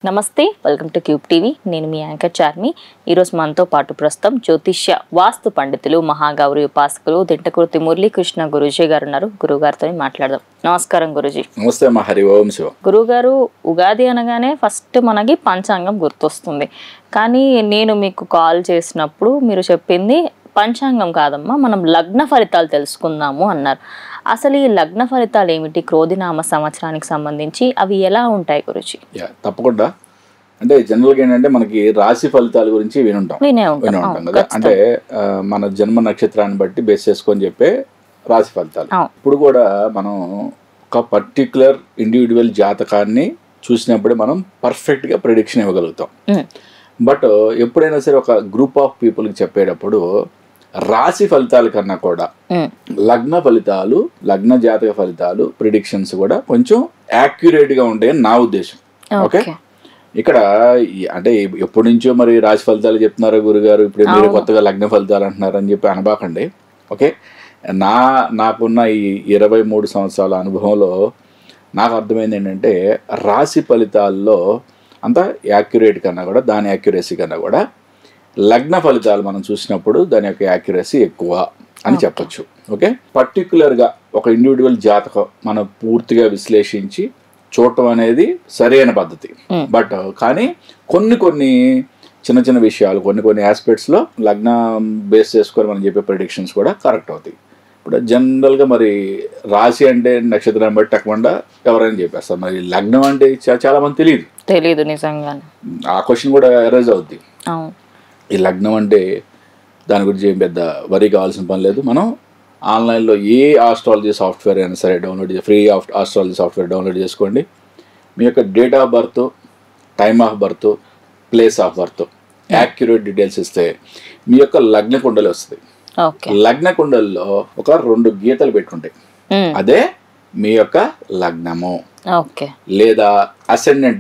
నమస్తే welcome to cube TV నేను మీ anchor Charmi ఈరోజు మనతో పాటు ప్రస్తుతం జ్యోతిష్య వాస్తు పండితులు మహాగౌరి ఉపాసకులు దింటకుర్తి మురళీకృష్ణ గురూజీ గారు ఉన్నారు గురుగారితో మాట్లాడదాం నమస్కారం గురూజీ నమస్తే మా హరి ఓం శివ గురుగారు ఉగాది అనగానే ఫస్ట్ మనకి పంచాంగం గుర్తొస్తుంది కానీ నేను మీకు కాల్ చేసినప్పుడు మీరు చెప్పింది పంచాంగం కాదమ్మా మనం లగ్న ఫలితాలు తెలుసుకుందాము అన్నారు అసలు ఈ లగ్న ఫలితాలు ఏమిటి క్రోధినామ సంవత్సరానికి సంబంధించి అవి ఎలా ఉంటాయి గురుజీ యా తప్పకుండా అంటే జనరల్గా ఏంటంటే మనకి రాశి ఫలితాల గురించి వినుంటాం వినే ఉంటాం విని ఉంటాం అవును, కదా ఖచ్చితంగా. అంటే ఆ, మన జన్మ నక్షత్రాన్ని బట్టి బేస్ చేసుకొని చెప్పే రాశి ఫలితాలు అవును. ఇప్పుడు కూడా మనం ఒక పర్టికులర్ ఇండివిజువల్ జాతకాన్ని చూసినప్పుడే మనం పర్ఫెక్ట్గా ప్రిడిక్షన్ ఇవ్వగలుగుతాం ఉమ్, బట్ ఎప్పుడైనా సరే ఒక గ్రూప్ ఆఫ్ పీపుల్కి చెప్పేటప్పుడు రాశి ఫలితాల కన్నా కూడా ఉమ్, లగ్న ఫలితాలు లగ్న జాతక ఫలితాలు ప్రిడిక్షన్స్ కూడా కొంచెం accurate గా ఉంటాయని నా ఉద్దేశం ఓకే ఓకే ఇక్కడ ఈ- అంటే ఎప్పటి నుంచో మరి రాశి ఫలితాలు చెప్తున్నారు గురుగారు ఇప్పుడు మీరు కొత్తగా లగ్న ఫలితాలు అంటున్నారు అని చెప్పి అనబాకండి ఓకే నా నాకున్న ఈ ఇరవై మూడు సంవత్సరాల అనుభవంలో నాకు అర్థమైంది ఏంటంటే రాశి ఫలితాల్లో అంత యాక్యురేట్ కన్నా కూడా దాని యాక్యురసీ కన్నా కూడా లగ్న ఫలితాలు మనం చూసినప్పుడు దాని యొక్క యాక్యురసీ ఎక్కువ అని చెప్పొచ్చు ఓకే పర్టికులర్గా ఒక ఇండివిజువల్ జాతకం మనం పూర్తిగా విశ్లేషించి చూడటం అనేది సరైన పద్ధతి Hmm. బట్ కానీ కొన్ని కొన్ని చిన్న చిన్న విషయాలు కొన్ని కొన్ని ఆస్పెక్ట్స్లో లగ్న బేస్ చేసుకొని మనం చెప్పే ప్రిడిక్షన్స్ కూడా కరెక్ట్ అవుతాయి ఇప్పుడు జనరల్గా మరి రాశి అంటే నక్షత్రం బట్టి తప్పకుండా ఎవరైనా చెప్పేస్తారు మరి లగ్నం అంటే చా- చాలా మంది తెలియదు తెలీదు నిజంగానే ఆ క్వశ్చన్ కూడా ఎరేజ్ అవుద్ది అవును ఈ లగ్నం అంటే దాని గురించి ఏం పెద్ద వరి కావాల్సిన పని లేదు మనం ఆన్లైన్లో ఏ ఆస్ట్రాలజీ సాఫ్ట్వేర్ అయినా సరే డౌన్లోడ్ చేసి free of astrology software download చేసుకోండి మీ యొక్క date of birth time of birth place of birth accurate details ఇస్తే మీ యొక్క లగ్న కుండలి వస్తుంది ఓకే లగ్న కుండల్లో ఒక రెండు గీతలు పెట్టుకుంటాయి ఉమ్, అదే మీ యొక్క లగ్నము ఓకే లేదా అసెండెంట్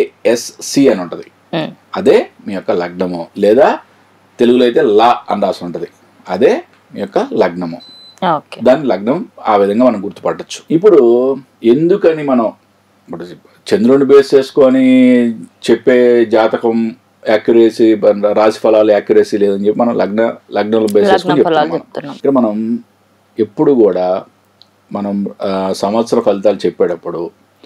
ఏఎస్సి అని ఉంటుంది ఉమ్, అదే మీ యొక్క లగ్నము లేదా తెలుగులో అయితే లా అని రాసి ఉంటుంది అదే మీ యొక్క లగ్నము ఓకే దాని లగ్నం ఆ విధంగా మనం గుర్తుపట్టచ్చు ఇప్పుడు ఎందుకని మనం ఇప్పుడు చంద్రుని బేస్ చేసుకొని చెప్పే జాతకం యాక్యురేసీ రాశి ఫలాలు యాక్యురేసీ లేదని చెప్పి మనం లగ్న లగ్నంలో బేస్ లగ్న చేసుకొని ఫలాలు చెప్తున్నాం చెప్తున్నాం ఇక్కడ మనం ఎప్పుడు కూడా మనం ఆ, సంవత్సర ఫలితాలు చెప్పేటప్పుడు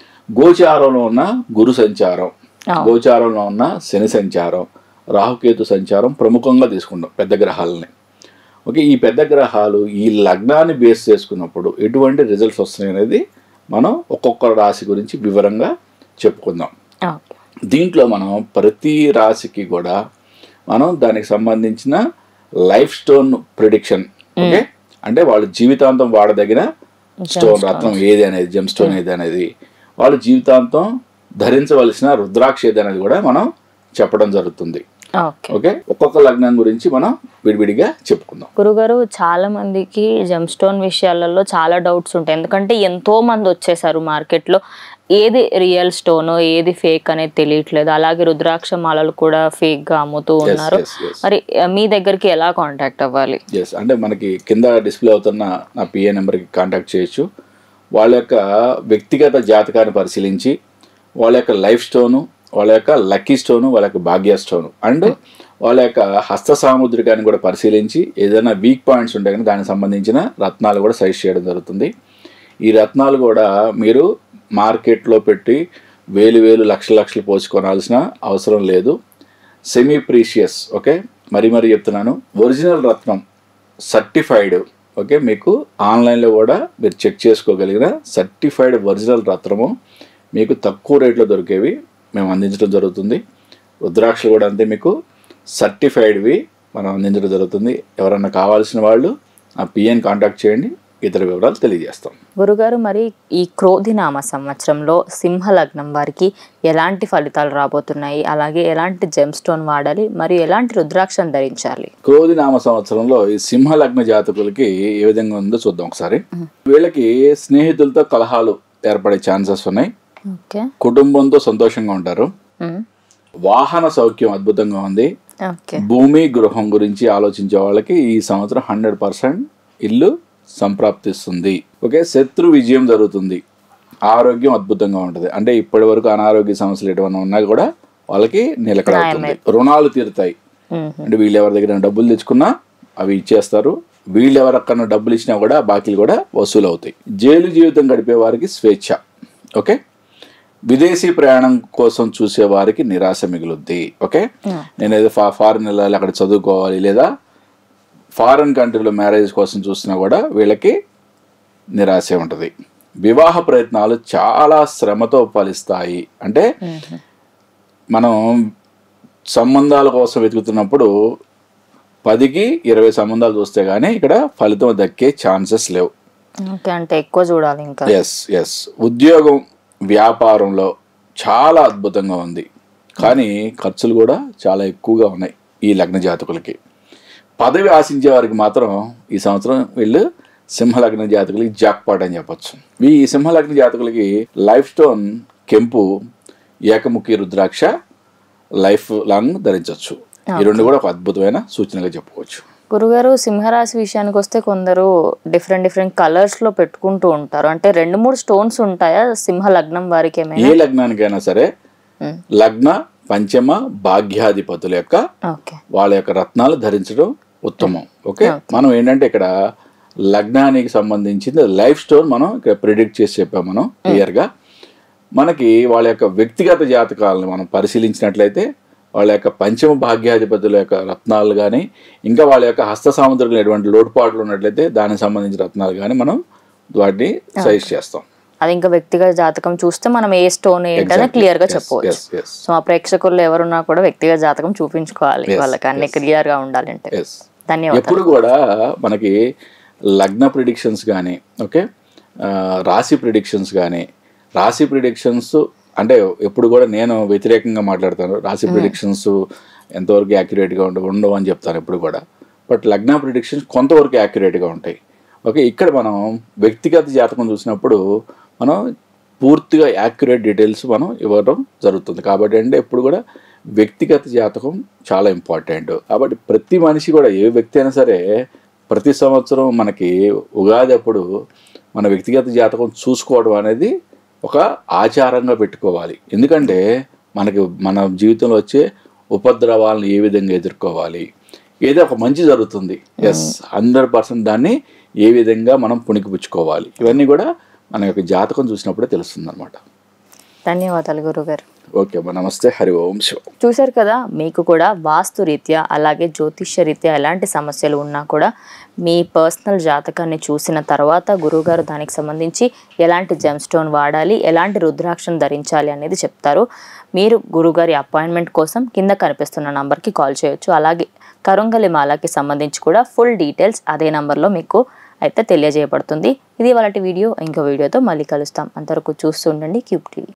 గోచారంలో ఉన్న గురు సంచారం అవును. గోచారంలో ఉన్న శని సంచారం రాహుకేతు సంచారం ప్రముఖంగా తీసుకుంటాం పెద్ద గ్రహాలని ఓకే ఈ పెద్ద గ్రహాలు ఈ లగ్నాన్ని బేస్ చేసుకున్నప్పుడు ఎటువంటి రిజల్ట్స్ వస్తున్నాయి అనేది మనం ఒక్కొక్క రాశి గురించి వివరంగా చెప్పుకుందాం ఓకే దీంట్లో మనం ప్రతి రాశికి కూడా మనం దానికి సంబంధించిన లైఫ్ స్టోన్ ప్రిడిక్షన్ ఓకే అంటే వాళ్ళు జీవితాంతం వాడదగిన స్టోన్ రత్నం ఏది అనేది జెమ్ స్టోన్ ఏది అనేది వాళ్ళు జీవితాంతం ధరించవలసిన రుద్రాక్ష ఏది అనేది కూడా మనం చెప్పడం జరుగుతుంది ఓకే ఓకే ఒక్కొక్క లగ్నం గురించి మనం విడివిడిగా చెప్పుకుందాం గురుగారు చాలా మందికి జెమ్ స్టోన్ విషయాలలో చాలా డౌట్స్ ఉంటాయి ఎందుకంటే ఎంతో మంది వచ్చేసారు మార్కెట్లో ఏది రియల్ స్టోన్ ఏది ఫేక్ అనేది తెలియట్లేదు అలాగే రుద్రాక్ష మాలలు కూడా ఫేక్ గా అమ్ముతూ ఉన్నారు yes, yes. మరి ఆ, మీ దగ్గరికి ఎలా కాంటాక్ట్ అవ్వాలి ఎస్ అంటే మనకి కింద డిస్ప్లే అవుతున్న నా పిఏ నెంబర్కి కాంటాక్ట్ చేయొచ్చు వాళ్ళ యొక్క వ్యక్తిగత జాతకాన్ని పరిశీలించి వాళ్ళ యొక్క లైఫ్ స్టోను వాళ్ళ యొక్క లక్కీ స్టోను వాళ్ళ యొక్క భాగ్య స్టోను అండ్ వాళ్ళ యొక్క హస్త సాముద్రికాన్ని కూడా పరిశీలించి ఏదైనా వీక్ పాయింట్స్ ఉంటే కనుక దానికి సంబంధించిన రత్నాలు కూడా సజెస్ట్ చేయడం జరుగుతుంది ఈ రత్నాలు కూడా మీరు మార్కెట్లో పెట్టి వేలు వేలు లక్షల లక్షలు పోసి కొనాల్సిన అవసరం లేదు సెమీ ప్రీషియస్ ఓకే మరీ మరీ చెప్తున్నాను ఒరిజినల్ రత్నం సర్టిఫైడ్ ఓకే మీకు ఆన్లైన్లో కూడా మీరు చెక్ చేసుకోగలిగిన సర్టిఫైడ్ ఒరిజినల్ రత్నము మీకు తక్కువ రేట్లో దొరికేవి మేము అందించడం జరుగుతుంది రుద్రాక్షలు కూడా అంతే మీకు సర్టిఫైడ్వి మనం అందించడం జరుగుతుంది ఎవరన్నా కావాల్సిన వాళ్ళు ఆ పిఎన్ కాంటాక్ట్ చేయండి ఇతర వివరాలు తెలియజేస్తాం గురుగారు మరి ఈ క్రోధినామ సంవత్సరంలో సింహ లగ్నం వారికి ఎలాంటి ఫలితాలు రాబోతున్నాయి అలాగే ఎలాంటి జెమ్ స్టోన్ వాడాలి మరియు ఎలాంటి రుద్రాక్షను ధరించాలి క్రోధి నామ సంవత్సరంలో ఈ సింహ లగ్న జాతకులకి ఏ విధంగా ఉందో చూద్దాం ఒకసారి వీళ్ళకి స్నేహితులతో కలహాలు ఏర్పడే ఛాన్సెస్ ఉన్నాయి ఓకే కుటుంబంతో సంతోషంగా ఉంటారు వాహన సౌఖ్యం అద్భుతంగా ఉంది ఓకే భూమి గృహం గురించి ఆలోచించే వాళ్ళకి ఈ సంవత్సరం హండ్రెడ్ పర్సెంట్ ఇల్లు సంప్రాప్తిస్తుంది ఓకే శత్రు విజయం జరుగుతుంది ఆరోగ్యం అద్భుతంగా ఉంటుంది అంటే ఇప్పటి వరకు అనారోగ్య సమస్యలు ఎటువంటి ఉన్నా కూడా వాళ్ళకి నిలకడ అవుతుంది రుణాలు తీరుతాయి మ్మ్. అంటే వీళ్ళు ఎవరి దగ్గర డబ్బులు తెచ్చుకున్నా అవి ఇచ్చేస్తారు వీళ్ళు ఎవరికన్నా డబ్బులు ఇచ్చినా కూడా బాకీలు కూడా వసూలు అవుతాయి జైలు జీవితం గడిపే వారికి స్వేచ్ఛ ఓకే విదేశీ ప్రయాణం కోసం చూసే వారికి నిరాశ మిగులుద్ది ఓకే నేను ఏదో ఫా ఫారిన్ వెళ్ళాలి అక్కడ చదువుకోవాలి లేదా ఫారిన్ కంట్రీలో మ్యారేజ్ కోసం చూసినా కూడా వీళ్ళకి నిరాశ ఉంటుంది వివాహ ప్రయత్నాలు చాలా శ్రమతో ఫలిస్తాయి అంటే మనం సంబంధాల కోసం వెతుకుతున్నప్పుడు పదికి ఇరవై సంబంధాలు చూస్తే కానీ ఇక్కడ ఫలితం దక్కే ఛాన్సెస్ లేవు ఓకే అంటే ఎక్కువ చూడాలి ఇంకా ఎస్ ఎస్ ఉద్యోగం వ్యాపారంలో చాలా అద్భుతంగా ఉంది కానీ ఖర్చులు కూడా చాలా ఎక్కువగా ఉన్నాయి ఈ లగ్న జాతకులకి పదవి ఆశించే వారికి మాత్రం ఈ సంవత్సరం వీళ్ళు సింహలగ్న జాతకులకి జాక్పాట్ అని చెప్పొచ్చు ఈ సింహలగ్న జాతకులకి లైఫ్ స్టోన్ కెంపు ఏకముఖి రుద్రాక్ష లైఫ్ లాంగ్ ధరించవచ్చు ఈ రెండు కూడా ఒక అద్భుతమైన సూచనగా చెప్పుకోవచ్చు గురుగారు సింహరాశి విషయానికి వస్తే కొందరు డిఫరెంట్ డిఫరెంట్ కలర్స్ లో పెట్టుకుంటూ ఉంటారు అంటే రెండు మూడు స్టోన్స్ ఉంటాయా సింహ లగ్నం వారికి ఏమైనా ఏ లగ్నానికైనా సరే మ్మ్. లగ్న పంచమ భాగ్యాధిపతుల యొక్క ఓకే వాళ్ళ యొక్క రత్నాలు ధరించడం ఉత్తమం ఓకే మనం ఏంటంటే ఇక్కడ లగ్నానికి సంబంధించింది లైఫ్ స్టోన్ మనం ఇక్కడ ప్రిడిక్ట్ చేసి చెప్పాం మనం క్లియర్గా మనకి వాళ్ళ యొక్క వ్యక్తిగత జాతకాలను మనం పరిశీలించినట్లయితే వాళ్ళ యొక్క పంచమ భాగ్యాధిపతుల యొక్క రత్నాలు కానీ ఇంకా వాళ్ళ యొక్క హస్త సాముద్రికలు ఎటువంటి లోటుపాట్లు ఉన్నట్లయితే దానికి సంబంధించిన రత్నాలు కానీ మనం వాటిని సజెస్ట్ చేస్తాం అది ఇంకా వ్యక్తిగత జాతకం చూస్తే మనం ఏ స్టోన్ ఏంటనే క్లియర్ గా చెప్పవచ్చు ఎస్ ఎస్ సో ఆ ప్రేక్షకుల్లో ఎవరున్నా కూడా వ్యక్తిగత జాతకం చూపించుకోవాలి వాళ్ళకి అన్ని క్లియర్ గా ఉండాలంటే ఎస్ ధన్యవాదాలు ఎప్పుడు కూడా మనకి లగ్న ప్రిడిక్షన్స్ కానీ ఓకే ఆ, రాశి ప్రిడిక్షన్స్ కానీ రాశి ప్రిడిక్షన్స్ అంటే ఎప్పుడు కూడా నేను వ్యతిరేకంగా మాట్లాడతాను రాశి ప్రిడిక్షన్స్ ఎంతవరకు యాక్యురేట్గా ఉండవు ఉండవు అని చెప్తాను ఎప్పుడు కూడా బట్ లగ్న ప్రిడిక్షన్స్ కొంతవరకు యాక్యురేట్గా ఉంటాయి ఓకే ఇక్కడ మనం వ్యక్తిగత జాతకం చూసినప్పుడు మనం పూర్తిగా యాక్యురేట్ డీటెయిల్స్ మనం ఇవ్వడం జరుగుతుంది కాబట్టి అంటే ఎప్పుడు కూడా వ్యక్తిగత జాతకం చాలా ఇంపార్టెంట్ కాబట్టి ప్రతి మనిషి కూడా ఏ వ్యక్తి అయినా సరే ప్రతి సంవత్సరం మనకి ఉగాది అప్పుడు మన వ్యక్తిగత జాతకం చూసుకోవడం అనేది ఒక ఆచారంగా పెట్టుకోవాలి ఎందుకంటే మనకి మన జీవితంలో వచ్చే ఉపద్రవాలను ఏ విధంగా ఎదుర్కోవాలి ఏదో ఒక మంచి జరుగుతుంది ఎస్ హండ్రెడ్ పర్సెంట్ దాన్ని ఏ విధంగా మనం పుణికిపుచ్చుకోవాలి ఇవన్నీ కూడా మన యొక్క జాతకం చూసినప్పుడే తెలుస్తుంది అనమాట ధన్యవాదాలు గురుగారు ఓకే అమ్మా నమస్తే హరి ఓం శివ చూశారు కదా మీకు కూడా వాస్తు రీత్యా అలాగే జ్యోతిష్య రీత్యా ఎలాంటి సమస్యలు ఉన్నా కూడా మీ పర్సనల్ జాతకాన్ని చూసిన తర్వాత గురువుగారు దానికి సంబంధించి ఎలాంటి జెమ్ స్టోన్ వాడాలి ఎలాంటి రుద్రాక్షను ధరించాలి అనేది చెప్తారు మీరు గురుగారి అపాయింట్మెంట్ కోసం కింద కనిపిస్తున్న నంబర్కి కాల్ చేయొచ్చు అలాగే కరుంగలి మాలకి సంబంధించి కూడా ఫుల్ డీటెయిల్స్ అదే నంబర్లో మీకు అయితే తెలియజేయబడుతుంది ఇది వాళ్ళ వీడియో ఇంకో వీడియోతో మళ్ళీ కలుస్తాం అంతవరకు చూస్తూ ఉండండి క్యూబ్ టీవీ